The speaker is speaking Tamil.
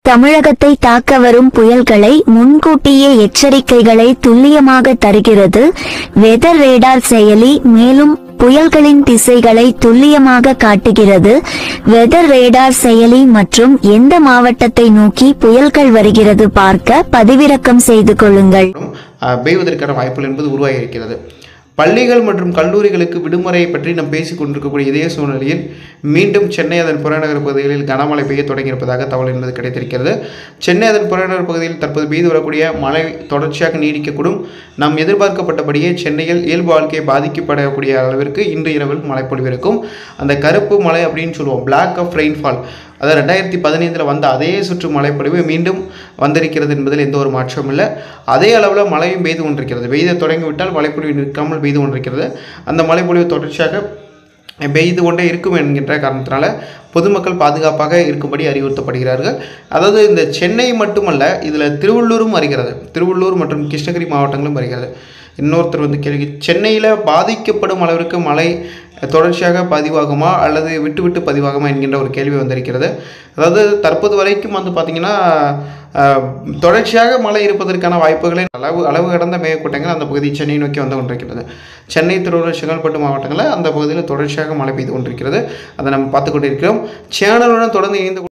தமிழகத்தை தாக்க வரும் புயல்களை முன்கூட்டியே எச்சரிக்கைகளை துல்லியமாக தருகிறது வெதர் ரேடார் செயலி மேலும் புயல்களின் திசைகளை துல்லியமாக காட்டுகிறது வெதர் ரேடார் செயலி மற்றும் எந்த மாவட்டத்தை நோக்கி புயல்கள் வருகிறது பார்க்க பதிவிறக்கம் செய்து கொள்ளுங்கள் அஹ், பெய்வதற்கான வாய்ப்புகள் என்பது உருவாகி இருக்கிறது பள்ளிகள் மற்றும் கல்லூரிகளுக்கு விடுமுறையை பற்றி நாம் பேசிக் கொண்டிருக்கக்கூடிய இதே சூழ்நிலையில் மீண்டும் சென்னை அதன் புறநகர் பகுதிகளில் கனமழை பெய்ய தொடங்கியிருப்பதாக தகவல் என்பது கிடைத்திருக்கிறது சென்னை அதன் புறநகர் பகுதியில் தற்போது பெய்து வரக்கூடிய மழை தொடர்ச்சியாக நீடிக்கக்கூடும் நாம் எதிர்பார்க்கப்பட்டபடியே சென்னையில் இயல்பு வாழ்க்கை பாதிக்கப்படக்கூடிய அளவிற்கு இன்று இரவில் மழைப்பொழிவு இருக்கும் அந்த கருப்பு மழை அப்படின்னு சொல்லுவோம் பிளாக் ஆஃப் ரெயின்ஃபால் அதாவது ரெண்டாயிரத்தி பதினைந்தில் வந்த அதே சுற்று மழைப்பொழிவு மீண்டும் வந்திருக்கிறது என்பதில் எந்த ஒரு மாற்றமும் இல்லை அதே அளவில் மழையும் பெய்து கொண்டிருக்கிறது பெய்த தொடங்கிவிட்டால் மழைப்பொழிவு நிற்காமல் பெய்து கொண்டிருக்கிறது அந்த மழைப்பொழிவு தொடர்ச்சியாக பெய்து கொண்டே இருக்கும் என்கின்ற காரணத்தினால பொதுமக்கள் பாதுகாப்பாக இருக்கும்படி அறிவுறுத்தப்படுகிறார்கள் அதாவது இந்த சென்னை மட்டுமல்ல இதில் திருவள்ளூரும் வருகிறது திருவள்ளூர் மற்றும் கிருஷ்ணகிரி மாவட்டங்களும் வருகிறது இன்னொருத்தர் வந்து கேள்வி சென்னையில் பாதிக்கப்படும் அளவிற்கு மழை தொடர்ச்சியாக பதிவாகுமா அல்லது விட்டு விட்டு பதிவாகுமா என்கின்ற ஒரு கேள்வி வந்திருக்கிறது அதாவது தற்போது வரைக்கும் வந்து பார்த்திங்கன்னா அஹ், தொடர்ச்சியாக மழை இருப்பதற்கான வாய்ப்புகளை அளவு அளவு கடந்த மேகக்கூட்டங்கள் அந்த பகுதி சென்னை நோக்கி வந்து கொண்டிருக்கிறது சென்னை திருவள்ளூர் செங்கல்பட்டு மாவட்டங்களில் அந்த பகுதியில் தொடர்ச்சியாக மழை பெய்து கொண்டிருக்கிறது அதை நம்ம பார்த்து கொண்டிருக்கிறோம் சேனலுடன் தொடர்ந்து இணைந்து